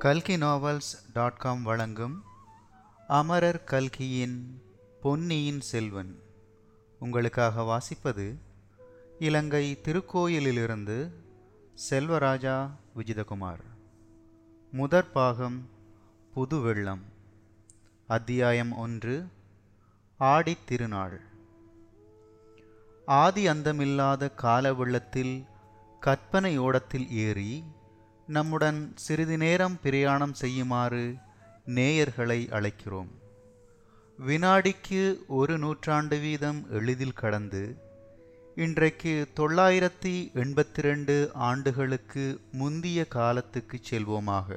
கல்கி novels dot com வழங்கும் அமரர் கல்கியின் பொன்னியின் செல்வன் உங்களுக்காக வாசிப்பது இலங்கை திருக்கோயிலிலிருந்து செல்வராஜா விஜிதகுமார் முதற் பாகம் புது வெள்ளம் அத்தியாயம் ஒன்று ஆடித் திருநாள் ஆதி அந்தமில்லாத கால வெள்ளத்தில் கற்பனை ஓடத்தில் ஏறி நம்முடன் சிறிது நேரம் பிரயாணம் செய்யுமாறு நேயர்களை அழைக்கிறோம் வினாடிக்கு ஒரு நூற்றாண்டு வீதம் எளிதில் கடந்து இன்றைக்கு தொள்ளாயிரத்தி எண்பத்தி ரெண்டு ஆண்டுகளுக்கு முந்திய காலத்துக்கு செல்வோமாக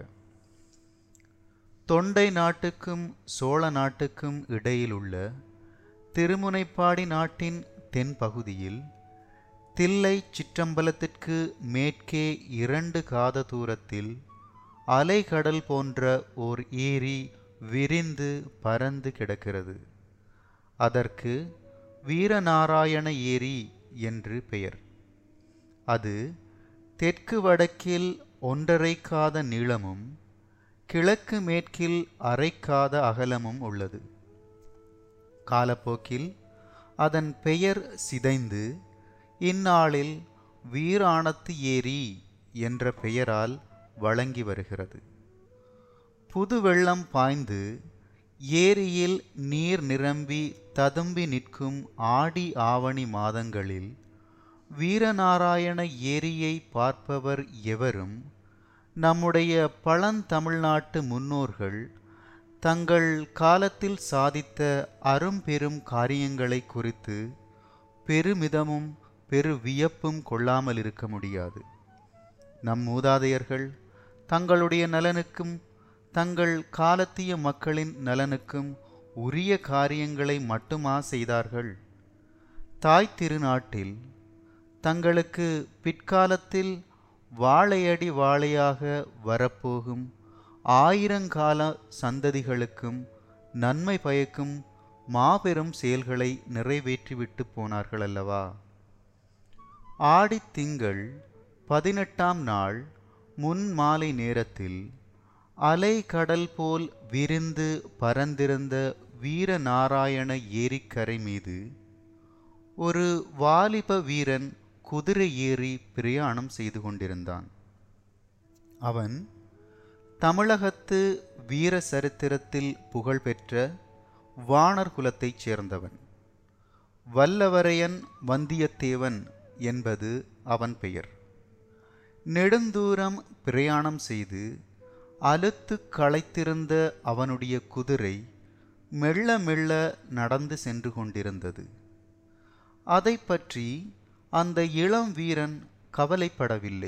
தொண்டை நாட்டுக்கும் சோழ நாட்டுக்கும் இடையிலுள்ள திருமுனைப்பாடி நாட்டின் தென்பகுதியில் தில்லை சிற்றம்பலத்திற்கு மேற்கே இரண்டு காத தூரத்தில் அலைகடல் போன்ற ஓர் ஏரி விரிந்து பரந்து கிடக்கிறது அதற்கு வீரநாராயண ஏரி என்று பெயர் அது தெற்கு வடக்கில் ஒன்றரை காத நீளமும் கிழக்கு மேற்கில் அரைக்காத அகலமும் உள்ளது காலப்போக்கில் அதன் பெயர் சிதைந்து இந்நாளில் வீராணத்து ஏரி என்ற பெயரால் வழங்கி வருகிறது புது வெள்ளம் பாய்ந்து ஏரியில் நீர் நிரம்பி ததும்பி நிற்கும் ஆடி ஆவணி மாதங்களில் வீரநாராயண ஏரியை பார்ப்பவர் எவரும் நம்முடைய பழந்தமிழ்நாட்டு முன்னோர்கள் தங்கள் காலத்தில் சாதித்த அரும்பெரும் காரியங்களை குறித்து பெருமிதமும் பெரு வியப்பும் கொள்ளாமல் இருக்க முடியாது நம் மூதாதையர்கள் தங்களுடைய நலனுக்கும் தங்கள் காலத்திய மக்களின் நலனுக்கும் உரிய காரியங்களை மட்டுமா செய்தார்கள் தாய் திருநாட்டில் தங்களுக்கு பிற்காலத்தில் வாழையடி வாழையாக வரப்போகும் ஆயிரங்கால சந்ததிகளுக்கும் நன்மை பயக்கும் மாபெரும் செயல்களை நிறைவேற்றிவிட்டு போனார்கள் அல்லவா ஆடித்திங்கள் பதினெட்டாம் நாள் முன் மாலை நேரத்தில் அலை கடல் போல் விரிந்து பரந்திருந்த வீரநாராயண ஏரிக்கரை மீது ஒரு வாலிப வீரன் குதிரை ஏறி பிரயாணம் செய்து கொண்டிருந்தான் அவன் தமிழகத்து வீர சரித்திரத்தில் புகழ்பெற்ற வானர் குலத்தைச் சேர்ந்தவன் வல்லவரையன் வந்தியத்தேவன் என்பது அவன் பெயர் நெடுந்தூரம் பிரயாணம் செய்து அலுத்து களைத்திருந்த அவனுடைய குதிரை மெல்ல மெல்ல நடந்து சென்று கொண்டிருந்தது அதை பற்றி அந்த இளம் வீரன் கவலைப்படவில்லை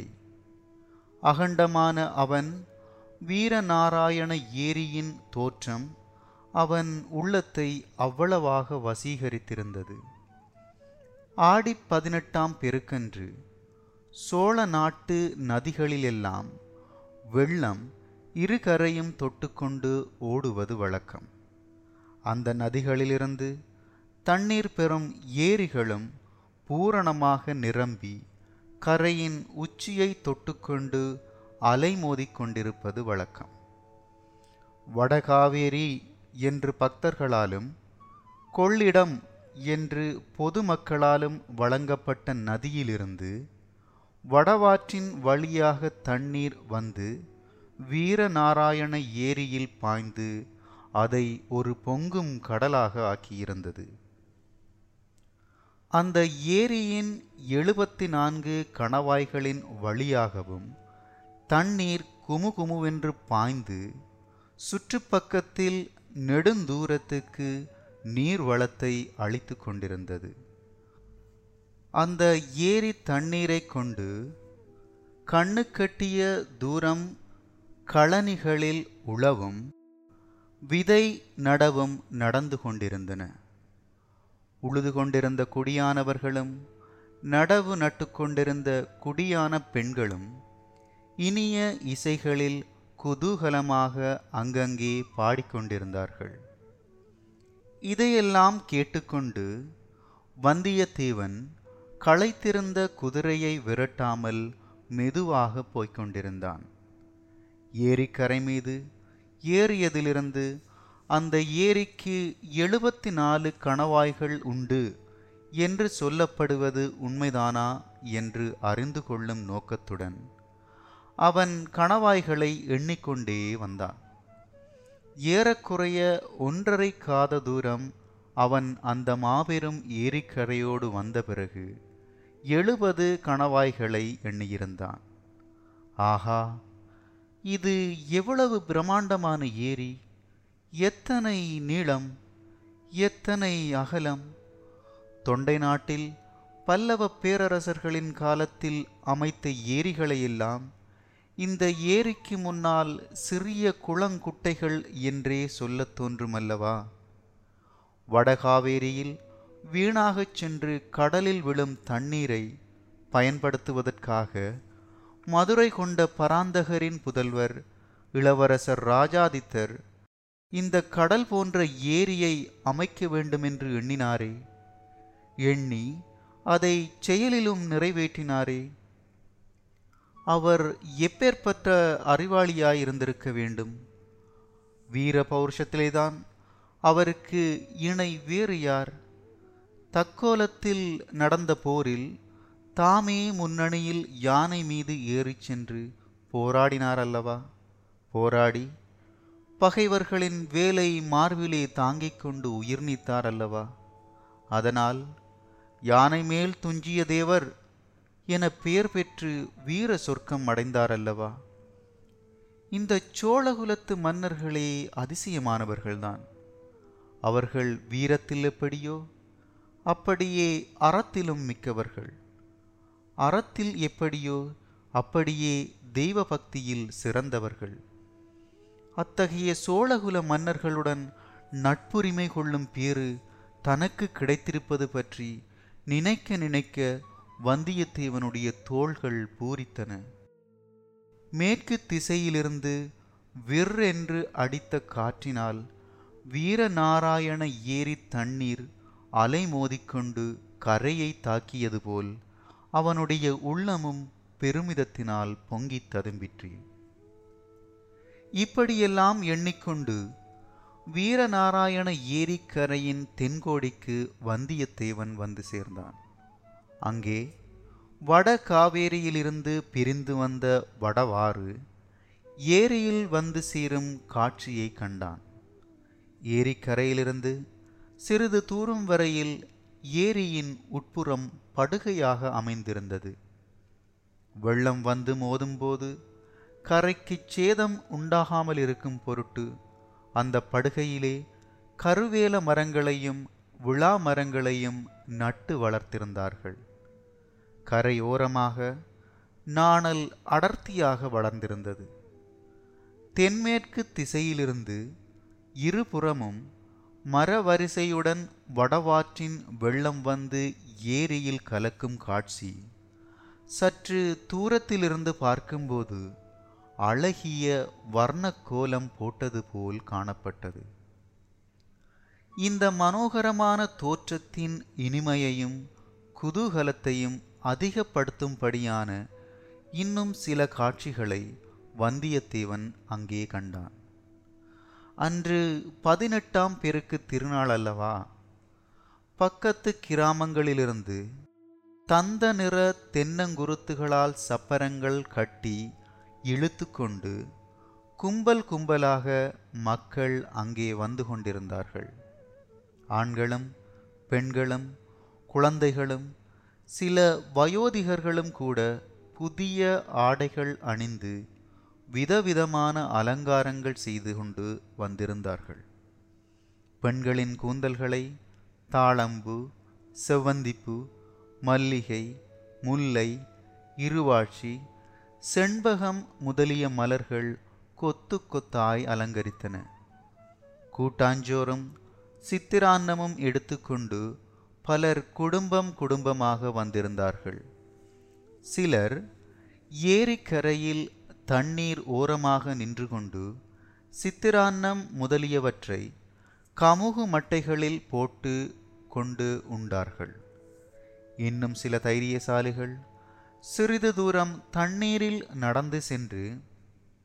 அகண்டமான அவன் வீரநாராயண ஏரியின் தோற்றம் அவன் உள்ளத்தை அவ்வளவாக வசீகரித்திருந்தது ஆடி பதினெட்டாம் பெருக்கன்று சோழ நாட்டு நதிகளிலெல்லாம் வெள்ளம் இருகரையும் தொட்டுக்கொண்டு ஓடுவது வழக்கம் அந்த நதிகளிலிருந்து தண்ணீர் பெறும் ஏரிகளும் பூரணமாக நிரம்பி கரையின் உச்சியை தொட்டுக்கொண்டு அலைமோதிக் கொண்டிருப்பது வழக்கம் வடகாவேரி என்று பக்தர்களாலும் கொள்ளிடம் என்று பொதுமக்களாலும் வழங்கப்பட்ட நதியிலிருந்து வடவாற்றின் வழியாக தண்ணீர் வந்து வீரநாராயண ஏரியில் பாய்ந்து அதை ஒரு பொங்கும் கடலாக ஆக்கியிருந்தது அந்த ஏரியின் எழுபத்தி நான்கு கணவாய்களின் வழியாகவும் தண்ணீர் குமுகுமுவென்று பாய்ந்து சுற்றுப்பக்கத்தில் நெடுந்தூரத்துக்கு நீர் வளத்தை அளித்து கொண்டிருந்தது அந்த ஏரி தண்ணீரை கொண்டு கண்ணு கட்டிய தூரம் களனிகளில் உழவும் விதை நடவும் நடந்து கொண்டிருந்தன உழுது கொண்டிருந்த குடியானவர்களும் நடவு நட்டு கொண்டிருந்த குடியான பெண்களும் இனிய இசைகளில் குதூகலமாக அங்கங்கே பாடிக்கொண்டிருந்தார்கள் இதையெல்லாம் கேட்டுக்கொண்டு வந்தியத்தேவன் களைத்திருந்த குதிரையை விரட்டாமல் மெதுவாக போய்க் கொண்டிருந்தான் ஏரிக்கரை மீது ஏறியதிலிருந்து அந்த ஏரிக்கு எழுபத்தி நாலு கணவாய்கள் உண்டு என்று சொல்லப்படுவது உண்மைதானா என்று அறிந்து கொள்ளும் நோக்கத்துடன் அவன் கணவாய்களை எண்ணிக்கொண்டே வந்தான் ஏறக்குறைய ஒன்றரை காத தூரம் அவன் அந்த மாபெரும் ஏரிக்கரையோடு வந்த பிறகு எழுபது கணவாய்களை எண்ணியிருந்தான் ஆஹா இது எவ்வளவு பிரம்மாண்டமான ஏரி எத்தனை நீளம் எத்தனை அகலம் தொண்டை நாட்டில் பல்லவ பேரரசர்களின் காலத்தில் அமைத்த ஏரிகளையெல்லாம் இந்த ஏரிக்கு முன்னால் சிறிய குளங்குட்டைகள் என்றே சொல்லத் தோன்றுமல்லவா வடகாவேரியில் வீணாகச் சென்று கடலில் விழும் தண்ணீரை பயன்படுத்துவதற்காக மதுரை கொண்ட பராந்தகரின் புதல்வர் இளவரசர் ராஜாதித்தர் இந்த கடல் போன்ற ஏரியை அமைக்க வேண்டுமென்று எண்ணினாரே எண்ணி அதை செயலிலும் நிறைவேற்றினாரே அவர் எப்பேற்பட்ட அறிவாளியாயிருந்திருக்க வேண்டும் வீர பௌருஷத்திலேதான் அவருக்கு இணை வேறு யார் தக்கோலத்தில் நடந்த போரில் தாமே முன்னணியில் யானை மீது ஏறிச் சென்று போராடினார் அல்லவா போராடி பகைவர்களின் வேலை மார்பிலே தாங்கிக் கொண்டு உயிர் நீத்தார் அல்லவா அதனால் யானை மேல் துஞ்சிய தேவர் என பெயர் பெற்று வீர சொர்க்கம் அடைந்தார் அல்லவா இந்த சோழகுலத்து மன்னர்களே அதிசயமானவர்கள்தான் அவர்கள் வீரத்தில் எப்படியோ அப்படியே அறத்திலும் மிக்கவர்கள் அறத்தில் எப்படியோ அப்படியே தெய்வ பக்தியில் சிறந்தவர்கள் அத்தகைய சோழகுல மன்னர்களுடன் நட்புரிமை கொள்ளும் பேறு தனக்கு கிடைத்திருப்பது பற்றி நினைக்க நினைக்க வந்தியத்தேவனுடைய தோள்கள் பூரித்தன மேற்கு திசையிலிருந்து விர் என்று அடித்த காற்றினால் வீரநாராயண ஏரி தண்ணீர் அலை மோதிக்கொண்டு கரையை தாக்கியது போல் அவனுடைய உள்ளமும் பெருமிதத்தினால் பொங்கித் ததும்பிற்று இப்படியெல்லாம் எண்ணிக்கொண்டு வீரநாராயண ஏரிக்கரையின் தென்கோடிக்கு வந்தியத்தேவன் வந்து சேர்ந்தான் அங்கே வட காவேரியிலிருந்து பிரிந்து வந்த வடவாறு ஏரியில் வந்து சேரும் காட்சியை கண்டான் ஏரிக்கரையிலிருந்து சிறிது தூரம் வரையில் ஏரியின் உட்புறம் படுகையாக அமைந்திருந்தது வெள்ளம் வந்து மோதும்போது கரைக்கு சேதம் உண்டாகாமல் இருக்கும் பொருட்டு அந்த படுகையிலே கருவேல மரங்களையும் விழா மரங்களையும் நட்டு வளர்த்திருந்தார்கள் கரையோரமாக நாணல் அடர்த்தியாக வளர்ந்திருந்தது தென்மேற்கு திசையிலிருந்து இருபுறமும் மரவரிசையுடன் வடவாற்றின் வெள்ளம் வந்து ஏரியில் கலக்கும் காட்சி சற்று தூரத்திலிருந்து பார்க்கும்போது அழகிய வர்ண கோலம் போட்டது போல் காணப்பட்டது இந்த மனோகரமான தோற்றத்தின் இனிமையையும் குதூகலத்தையும் அதிகப்படுத்தும்படியான இன்னும் சில காட்சிகளை வந்தியத்தேவன் அங்கே கண்டான் அன்று பதினெட்டாம் பெருக்கு திருநாள் அல்லவா பக்கத்து கிராமங்களிலிருந்து தந்த நிற தென்னங்குருத்துகளால் சப்பரங்கள் கட்டி இழுத்து கொண்டு கும்பல் கும்பலாக மக்கள் அங்கே வந்து கொண்டிருந்தார்கள் ஆண்களும் பெண்களும் குழந்தைகளும் சில வயோதிகர்களும் கூட புதிய ஆடைகள் அணிந்து விதவிதமான அலங்காரங்கள் செய்து கொண்டு வந்திருந்தார்கள் பெண்களின் கூந்தல்களை தாளம்பு செவ்வந்திப்பூ மல்லிகை முல்லை இருவாட்சி செண்பகம் முதலிய மலர்கள் கொத்து கொத்தாய் அலங்கரித்தன கூட்டாஞ்சோறும் சித்திரான்னமும் எடுத்துக்கொண்டு பலர் குடும்பம் குடும்பமாக வந்திருந்தார்கள் சிலர் ஏரிக்கரையில் தண்ணீர் ஓரமாக நின்று கொண்டு சித்திரான்னம் முதலியவற்றை கமுகு மட்டைகளில் போட்டு கொண்டு உண்டார்கள் இன்னும் சில தைரியசாலிகள் சிறிது தூரம் தண்ணீரில் நடந்து சென்று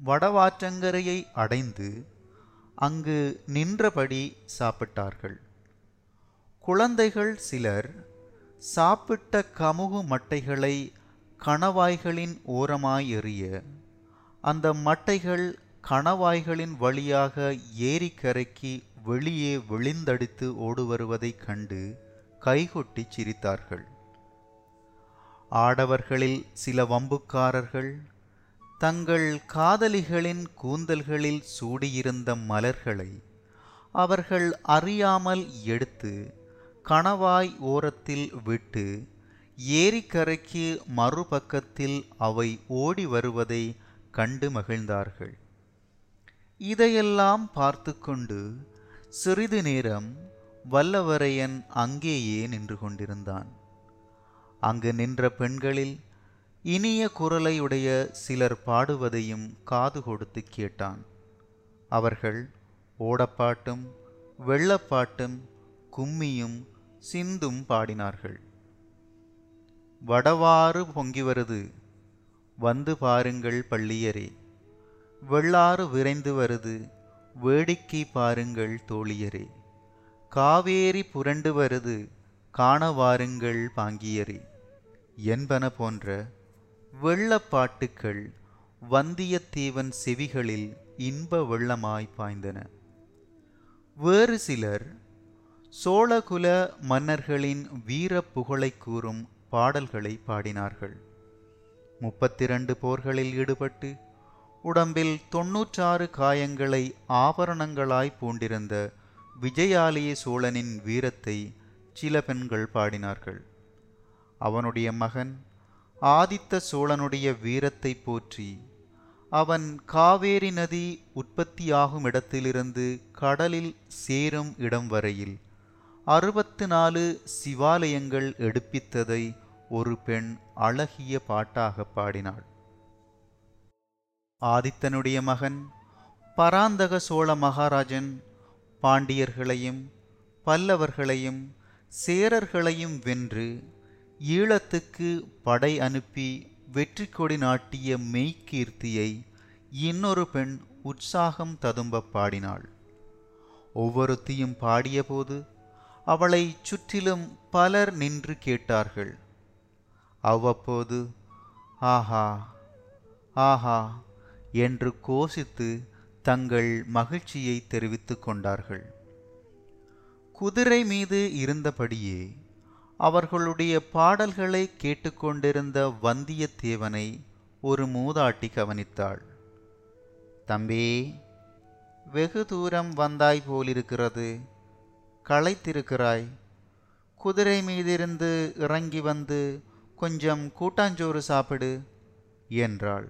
வடவாற்றங்கரையை அடைந்து அங்கு நின்றபடி சாப்பிட்டார்கள் குழந்தைகள் சிலர் சாப்பிட்ட கமுகு மட்டைகளை கணவாய்களின் ஓரமாய் எறிய அந்த மட்டைகள் கணவாய்களின் வழியாக ஏரிக்கரைக்கு வெளியே விழிந்தடித்து ஓடு வருவதைக் கண்டு கைகொட்டி சிரித்தார்கள் ஆடவர்களில் சில வம்புக்காரர்கள் தங்கள் காதலிகளின் கூந்தல்களில் சூடியிருந்த மலர்களை அவர்கள் அறியாமல் எடுத்து கணவாய் ஓரத்தில் விட்டு ஏரிக்கரைக்கு மறுபக்கத்தில் அவை ஓடி வருவதை கண்டு மகிழ்ந்தார்கள் இதையெல்லாம் பார்த்து கொண்டு சிறிது நேரம் வல்லவரையன் அங்கேயே நின்று கொண்டிருந்தான் அங்கு நின்ற பெண்களில் இனிய குரலையுடைய சிலர் பாடுவதையும் காது கொடுத்து கேட்டான் அவர்கள் ஓடப்பாட்டும் வெள்ளப்பாட்டும் கும்மியும் சிந்தும் பாடினார்கள் வடவாறு பொங்கி வருது வந்து பாருங்கள் பள்ளியரே வெள்ளாறு விரைந்து வருது வேடிக்கை பாருங்கள் தோழியரே காவேரி புரண்டு வருது காண வாருங்கள் பாங்கியரே என்பன போன்ற வெள்ளப்பாட்டுக்கள் வந்தியத்தேவன் செவிகளில் இன்ப வெள்ளமாய் பாய்ந்தன வேறு சிலர் சோழகுல மன்னர்களின் வீர புகழை கூறும் பாடல்களை பாடினார்கள் முப்பத்திரண்டு போர்களில் ஈடுபட்டு உடம்பில் தொன்னூற்றாறு காயங்களை ஆபரணங்களாய் பூண்டிருந்த விஜயாலய சோழனின் வீரத்தை சில பெண்கள் பாடினார்கள் அவனுடைய மகன் ஆதித்த சோழனுடைய வீரத்தை போற்றி அவன் காவேரி நதி உற்பத்தியாகும் இடத்திலிருந்து கடலில் சேரும் இடம் வரையில் அறுபத்து நாலு சிவாலயங்கள் எடுப்பித்ததை ஒரு பெண் அழகிய பாட்டாக பாடினாள் ஆதித்தனுடைய மகன் பராந்தக சோழ மகாராஜன் பாண்டியர்களையும் பல்லவர்களையும் சேரர்களையும் வென்று ஈழத்துக்கு படை அனுப்பி வெற்றி கொடி நாட்டிய மெய்கீர்த்தியை இன்னொரு பெண் உற்சாகம் ததும்ப பாடினாள் ஒவ்வொருத்தியும் பாடியபோது அவளை சுற்றிலும் பலர் நின்று கேட்டார்கள் அவ்வப்போது ஆஹா ஆஹா என்று கோஷித்து தங்கள் மகிழ்ச்சியை தெரிவித்துக் கொண்டார்கள் குதிரை மீது இருந்தபடியே அவர்களுடைய பாடல்களை கேட்டுக்கொண்டிருந்த வந்தியத்தேவனை ஒரு மூதாட்டி கவனித்தாள் தம்பி வெகு தூரம் வந்தாய் போலிருக்கிறது களைத்திருக்கிறாய் குதிரை மீதிருந்து இறங்கி வந்து கொஞ்சம் கூட்டாஞ்சோறு சாப்பிடு என்றாள்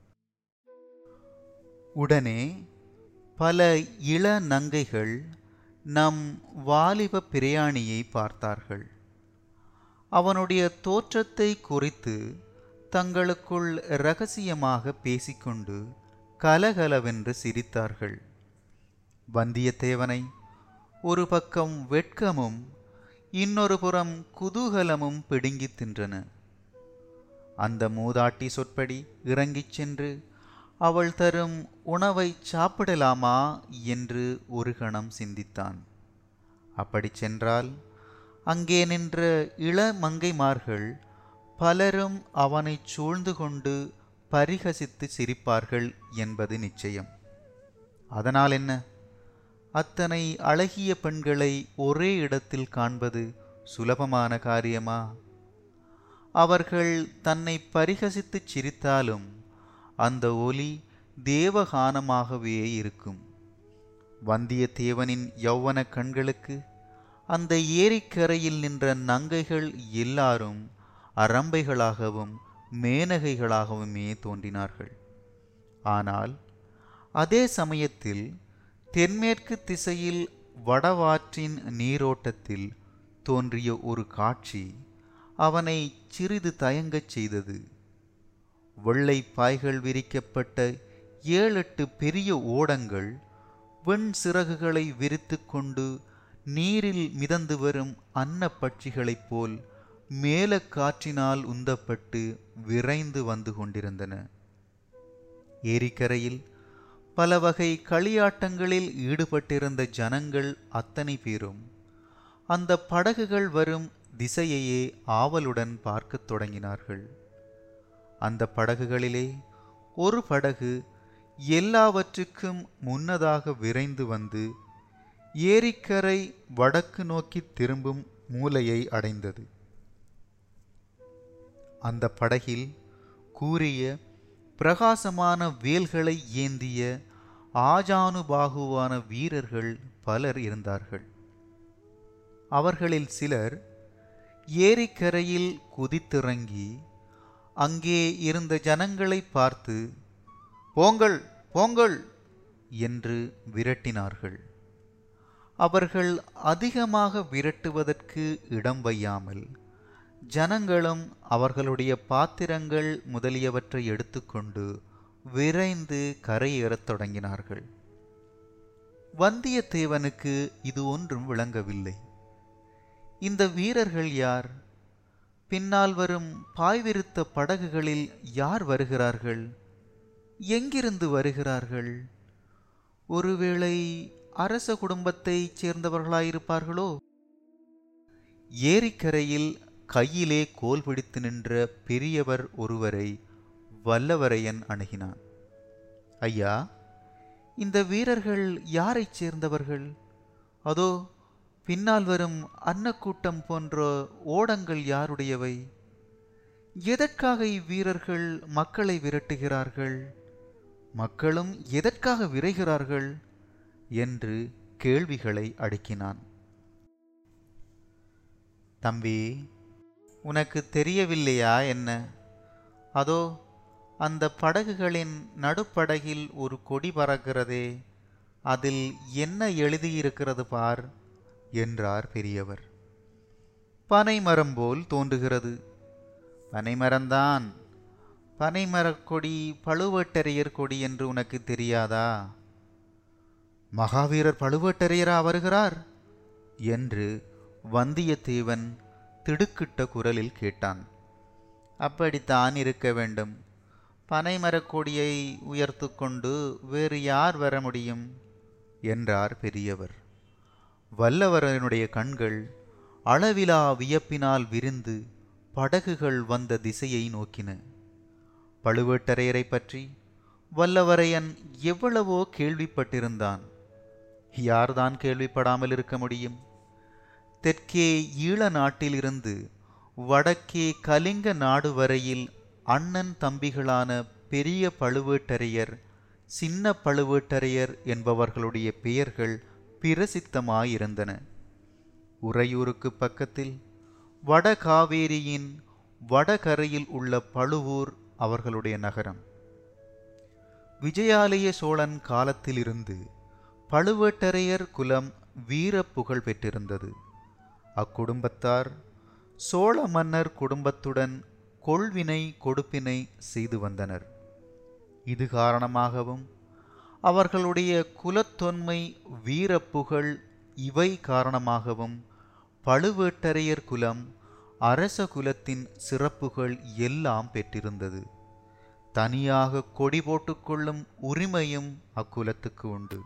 உடனே பல இள நங்கைகள் நம் வாலிப பிரயாணியை பார்த்தார்கள் அவனுடைய தோற்றத்தை குறித்து தங்களுக்குள் இரகசியமாக பேசிக்கொண்டு கலகலவென்று சிரித்தார்கள் வந்தியத்தேவனை ஒரு பக்கம் வெட்கமும் இன்னொரு புறம் குதூகலமும் பிடுங்கித் தின்றன அந்த மூதாட்டி சொற்படி இறங்கிச் சென்று அவள் தரும் உணவை சாப்பிடலாமா என்று ஒரு கணம் சிந்தித்தான் அப்படி சென்றால் அங்கே நின்ற இள மங்கைமார்கள் பலரும் அவனைச் சூழ்ந்து கொண்டு பரிகசித்து சிரிப்பார்கள் என்பது நிச்சயம் அதனால் என்ன அத்தனை அழகிய பெண்களை ஒரே இடத்தில் காண்பது சுலபமான காரியமா அவர்கள் தன்னை பரிகசித்துச் சிரித்தாலும் அந்த ஒலி தேவகானமாகவே இருக்கும் வந்தியத்தேவனின் யௌவன கண்களுக்கு அந்த ஏரிக்கரையில் நின்ற நங்கைகள் எல்லாரும் அரம்பைகளாகவும் மேனகைகளாகவுமே தோன்றினார்கள் ஆனால் அதே சமயத்தில் தென்மேற்கு திசையில் வடவாற்றின் நீரோட்டத்தில் தோன்றிய ஒரு காட்சி அவனை சிறிது தயங்கச் செய்தது வெள்ளை பாய்கள் விரிக்கப்பட்ட ஏழெட்டு பெரிய ஓடங்கள் வெண் சிறகுகளை விரித்து கொண்டு நீரில் மிதந்து வரும் அன்ன பட்சிகளைப் போல் மேல காற்றினால் உந்தப்பட்டு விரைந்து வந்து கொண்டிருந்தன ஏரிக்கரையில் பல வகை களியாட்டங்களில் ஈடுபட்டிருந்த ஜனங்கள் அத்தனை பேரும் அந்த படகுகள் வரும் திசையையே ஆவலுடன் பார்க்கத் தொடங்கினார்கள் அந்த படகுகளிலே ஒரு படகு எல்லாவற்றுக்கும் முன்னதாக விரைந்து வந்து ஏரிக்கரை வடக்கு நோக்கி திரும்பும் மூலையை அடைந்தது அந்த படகில் கூறிய பிரகாசமான வேல்களை ஏந்திய ஆஜானுபாகுவான வீரர்கள் பலர் இருந்தார்கள் அவர்களில் சிலர் ஏரிக்கரையில் குதித்திறங்கி அங்கே இருந்த ஜனங்களை பார்த்து போங்கள் போங்கள் என்று விரட்டினார்கள் அவர்கள் அதிகமாக விரட்டுவதற்கு இடம் வையாமல் ஜனங்களும் அவர்களுடைய பாத்திரங்கள் முதலியவற்றை எடுத்துக்கொண்டு விரைந்து கரையேறத் தொடங்கினார்கள் வந்தியத்தேவனுக்கு இது ஒன்றும் விளங்கவில்லை இந்த வீரர்கள் யார் பின்னால் வரும் பாய்விருத்த படகுகளில் யார் வருகிறார்கள் எங்கிருந்து வருகிறார்கள் ஒருவேளை அரச குடும்பத்தைச் சேர்ந்தவர்களாயிருப்பார்களோ ஏரிக்கரையில் கையிலே கோல் பிடித்து நின்ற பெரியவர் ஒருவரை வல்லவரையன் அணுகினான் ஐயா இந்த வீரர்கள் யாரைச் சேர்ந்தவர்கள் அதோ பின்னால் வரும் அன்னக்கூட்டம் போன்ற ஓடங்கள் யாருடையவை எதற்காக இவ்வீரர்கள் மக்களை விரட்டுகிறார்கள் மக்களும் எதற்காக விரைகிறார்கள் என்று கேள்விகளை அடுக்கினான் தம்பி உனக்கு தெரியவில்லையா என்ன அதோ அந்த படகுகளின் நடுப்படகில் ஒரு கொடி பறக்கிறதே அதில் என்ன எழுதியிருக்கிறது பார் என்றார் பெரியவர் பனைமரம் போல் தோன்றுகிறது பனைமரம்தான் பனைமரக் கொடி பழுவேட்டரையர் கொடி என்று உனக்கு தெரியாதா மகாவீரர் பழுவேட்டரையரா வருகிறார் என்று வந்தியத்தேவன் திடுக்கிட்ட குரலில் கேட்டான் அப்படித்தான் இருக்க வேண்டும் பனைமரக் கொடியை உயர்த்து கொண்டு வேறு யார் வர முடியும் என்றார் பெரியவர் வல்லவரனுடைய கண்கள் அளவிலா வியப்பினால் விரிந்து படகுகள் வந்த திசையை நோக்கின பழுவேட்டரையரை பற்றி வல்லவரையன் எவ்வளவோ கேள்விப்பட்டிருந்தான் யார்தான் கேள்விப்படாமல் இருக்க முடியும் தெற்கே ஈழ நாட்டிலிருந்து வடக்கே கலிங்க நாடு வரையில் அண்ணன் தம்பிகளான பெரிய பழுவேட்டரையர் சின்ன பழுவேட்டரையர் என்பவர்களுடைய பெயர்கள் பிரசித்தமாயிருந்தன உறையூருக்கு பக்கத்தில் வடகாவேரியின் வடகரையில் உள்ள பழுவூர் அவர்களுடைய நகரம் விஜயாலய சோழன் காலத்திலிருந்து பழுவேட்டரையர் குலம் வீர புகழ் பெற்றிருந்தது அக்குடும்பத்தார் சோழ மன்னர் குடும்பத்துடன் கொள்வினை கொடுப்பினை செய்து வந்தனர் இது காரணமாகவும் அவர்களுடைய குலத்தொன்மை வீரப்புகழ் இவை காரணமாகவும் பழுவேட்டரையர் குலம் அரச குலத்தின் சிறப்புகள் எல்லாம் பெற்றிருந்தது தனியாக கொடி போட்டுக்கொள்ளும் உரிமையும் அக்குலத்துக்கு உண்டு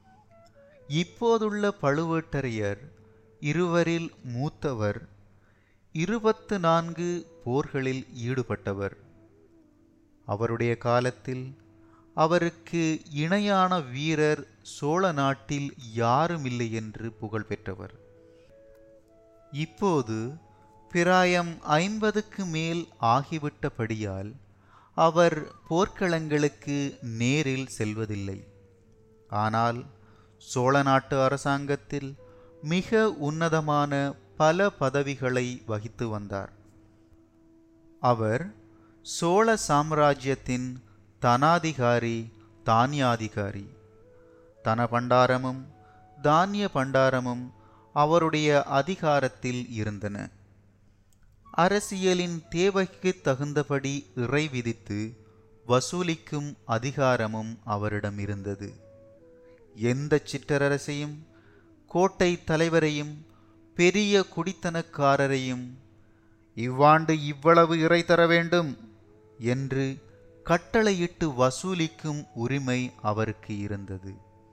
இப்போதுள்ள பழுவேட்டரையர் இருவரில் மூத்தவர் இருபத்து நான்கு போர்களில் ஈடுபட்டவர் அவருடைய காலத்தில் அவருக்கு இணையான வீரர் சோழ நாட்டில் யாருமில்லை என்று புகழ் பெற்றவர் இப்போது பிராயம் ஐம்பதுக்கு மேல் ஆகிவிட்டபடியால் அவர் போர்க்களங்களுக்கு நேரில் செல்வதில்லை ஆனால் சோழ நாட்டு அரசாங்கத்தில் மிக உன்னதமான பல பதவிகளை வகித்து வந்தார் அவர் சோழ சாம்ராஜ்யத்தின் தனாதிகாரி தானியாதிகாரி தன பண்டாரமும் தானிய பண்டாரமும் அவருடைய அதிகாரத்தில் இருந்தன அரசியலின் தேவைக்கு தகுந்தபடி இறை விதித்து வசூலிக்கும் அதிகாரமும் அவரிடம் இருந்தது எந்த சிற்றரசையும் கோட்டை தலைவரையும் பெரிய குடித்தனக்காரரையும் இவ்வாண்டு இவ்வளவு இறை தர வேண்டும் என்று கட்டளையிட்டு வசூலிக்கும் உரிமை அவருக்கு இருந்தது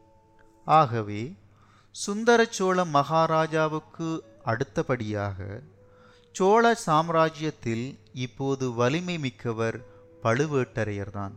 ஆகவே சுந்தர சோழ மகாராஜாவுக்கு அடுத்தபடியாக சோழ சாம்ராஜ்யத்தில் இப்போது வலிமை மிக்கவர் பழுவேட்டரையர்தான்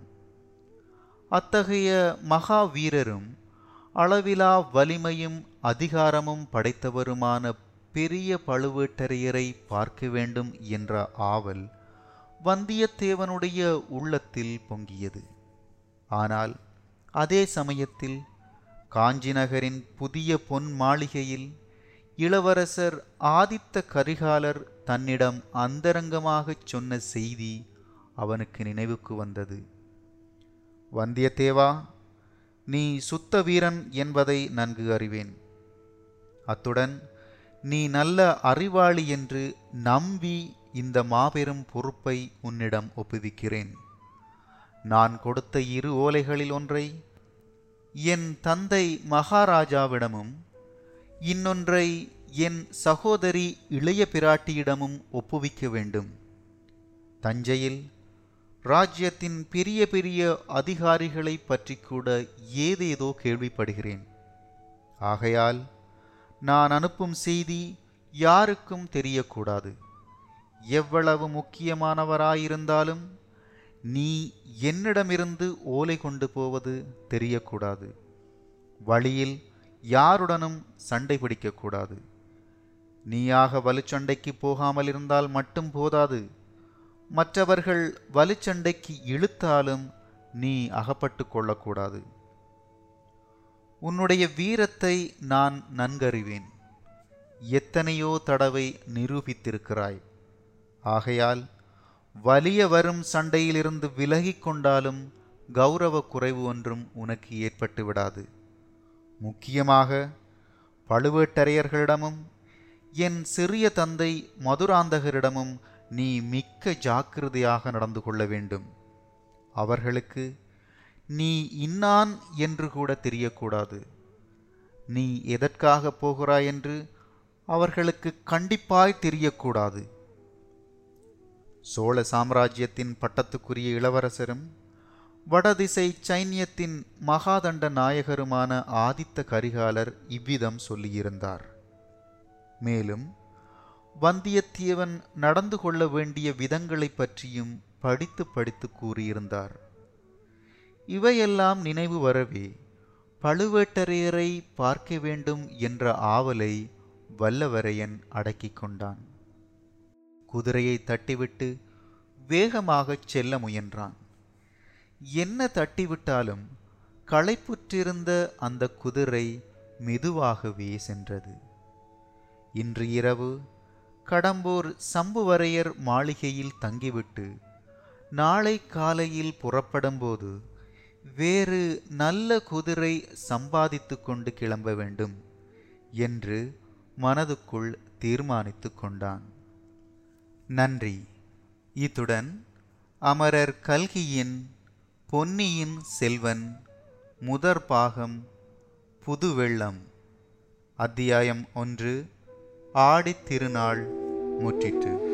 அத்தகைய மகா வீரரும் அளவிலா வலிமையும் அதிகாரமும் படைத்தவருமான பெரிய பழுவேட்டரையரை பார்க்க வேண்டும் என்ற ஆவல் வந்தியத்தேவனுடைய உள்ளத்தில் பொங்கியது ஆனால் அதே சமயத்தில் காஞ்சி நகரின் புதிய பொன் மாளிகையில் இளவரசர் ஆதித்த கரிகாலர் தன்னிடம் அந்தரங்கமாகச் சொன்ன செய்தி அவனுக்கு நினைவுக்கு வந்தது வந்தியத்தேவா நீ சுத்த வீரன் என்பதை நன்கு அறிவேன் அத்துடன் நீ நல்ல அறிவாளி என்று நம்பி இந்த மாபெரும் பொறுப்பை உன்னிடம் ஒப்புவிக்கிறேன் நான் கொடுத்த இரு ஓலைகளில் ஒன்றை என் தந்தை மகாராஜாவிடமும் இன்னொன்றை என் சகோதரி இளைய பிராட்டியிடமும் ஒப்புவிக்க வேண்டும் தஞ்சையில் ராஜ்யத்தின் பெரிய பெரிய அதிகாரிகளை பற்றி கூட ஏதேதோ கேள்விப்படுகிறேன் ஆகையால் நான் அனுப்பும் செய்தி யாருக்கும் தெரியக்கூடாது எவ்வளவு முக்கியமானவராயிருந்தாலும் நீ என்னிடமிருந்து ஓலை கொண்டு போவது தெரியக்கூடாது வழியில் யாருடனும் சண்டை பிடிக்கக்கூடாது நீயாக வலுச்சண்டைக்கு போகாமல் இருந்தால் மட்டும் போதாது மற்றவர்கள் வலுச்சண்டைக்கு இழுத்தாலும் நீ அகப்பட்டு கொள்ளக்கூடாது உன்னுடைய வீரத்தை நான் நன்கறிவேன் எத்தனையோ தடவை நிரூபித்திருக்கிறாய் ஆகையால் வலிய வரும் சண்டையிலிருந்து விலகிக் கொண்டாலும் கௌரவ குறைவு ஒன்றும் உனக்கு ஏற்பட்டு விடாது முக்கியமாக பழுவேட்டரையர்களிடமும் என் சிறிய தந்தை மதுராந்தகரிடமும் நீ மிக்க ஜாக்கிரதையாக நடந்து கொள்ள வேண்டும் அவர்களுக்கு நீ இன்னான் என்று கூட தெரியக்கூடாது நீ எதற்காக போகிறாய் என்று அவர்களுக்கு கண்டிப்பாய் தெரியக்கூடாது சோழ சாம்ராஜ்யத்தின் பட்டத்துக்குரிய இளவரசரும் வடதிசை சைன்யத்தின் மகாதண்ட நாயகருமான ஆதித்த கரிகாலர் இவ்விதம் சொல்லியிருந்தார் மேலும் வந்தியத்தேவன் நடந்து கொள்ள வேண்டிய விதங்களைப் பற்றியும் படித்து படித்து கூறியிருந்தார் இவையெல்லாம் நினைவு வரவே பழுவேட்டரையரை பார்க்க வேண்டும் என்ற ஆவலை வல்லவரையன் அடக்கிக் கொண்டான் குதிரையை தட்டிவிட்டு வேகமாகச் செல்ல முயன்றான் என்ன தட்டிவிட்டாலும் களைப்புற்றிருந்த அந்த குதிரை மெதுவாகவே சென்றது இன்று இரவு கடம்பூர் சம்புவரையர் மாளிகையில் தங்கிவிட்டு நாளை காலையில் புறப்படும்போது வேறு நல்ல குதிரை சம்பாதித்து கொண்டு கிளம்ப வேண்டும் என்று மனதுக்குள் தீர்மானித்து கொண்டான் நன்றி இத்துடன் அமரர் கல்கியின் பொன்னியின் செல்வன் முதற் பாகம் புதுவெள்ளம் அத்தியாயம் ஒன்று ஆடித் திருநாள் முற்றிற்று